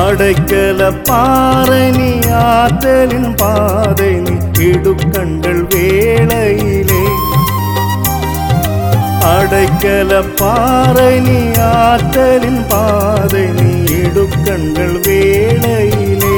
அடைக்கல பாறை நீ ஆற்றலின் பாதை நீ இடுக்கண்கள் வேளையிலே அடைக்கல பாறை நீ ஆற்றலின் பாதை நீ இடுக்கண்கள் வேளையிலே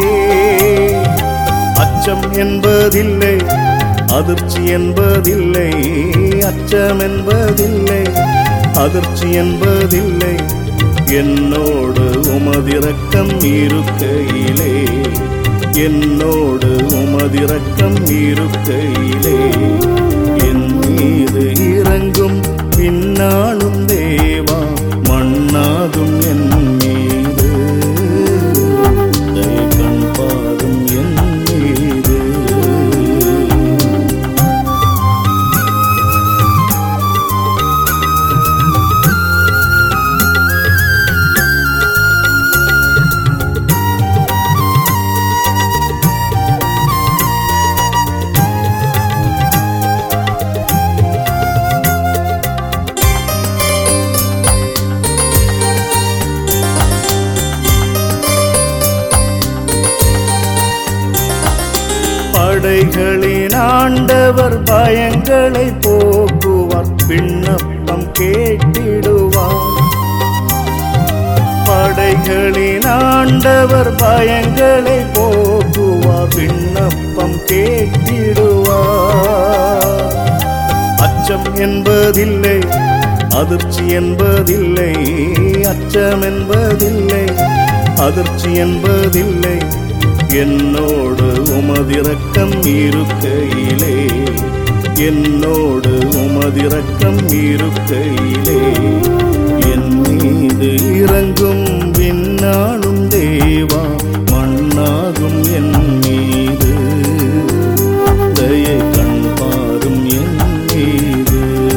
அச்சம் என்பதில்லை அதிர்ச்சி என்பதில்லை அச்சம் என்பதில்லை அதிர்ச்சி என்பதில்லை என்னோடு உமதிரக்கம் இருக்கையிலே என்னோடு உமதிரக்கம் இருக்கையிலே என் மீது இறங்கும் பின்னாலும் தேவா மண்ணாகும் என் மீது தயை கண் பாரும் என் மீது படைகளின் ஆண்டவர் பயங்களை போக்குவார் விண்ணப்பம் கேட்டிடுவார் படைகளின் ஆண்டவர் பயங்களை போக்குவார் விண்ணப்பம் கேட்டிடுவார் அச்சம் என்பதில்லை அதிர்ச்சி என்பதில்லை அச்சம் என்பதில்லை அதிர்ச்சி என்பதில்லை என்னோடு உமதிரக்கம் இருக்கையிலே என்னோடு உமதிரக்கம் இருக்கையிலே என் மீது இறங்கும் விண்ணாளும் தேவா மண்ணாகும் என் மீது தயை கண் பாரும் என் மீது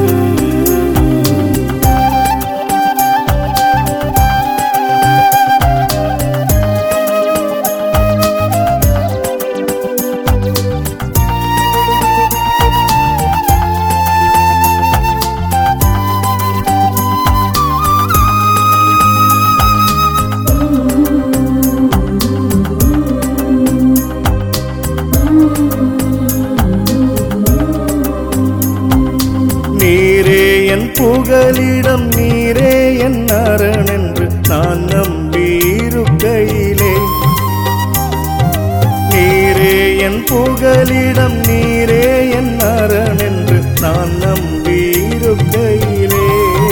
நீரே என் புகலிடம் நீரே என் அரண் என்று நான் நம்பியிருக்கையிலே நீரே என் புகலிடம் நீரே என் அரண் என்று நான் நம்பியிருக்கையிலே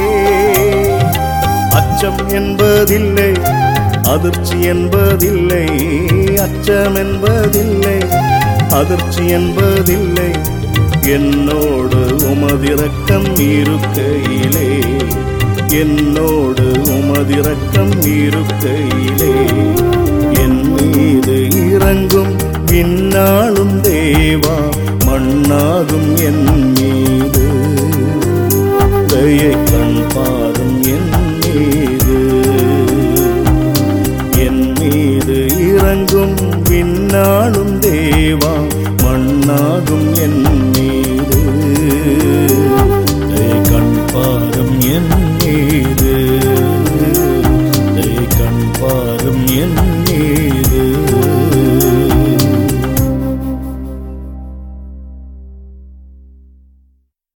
அச்சம் என்பதில்லை அதிர்ச்சி என்பதில்லை அச்சம் என்பதில்லை அதிர்ச்சி என்பதில்லை என்னோடு உமதிரக்கம் இருக்கையிலே என்னோடு உமதிரக்கம் இருக்கையிலே என் மீது இறங்கும் இந்நாளும் தேவா மண்ணாகும் என்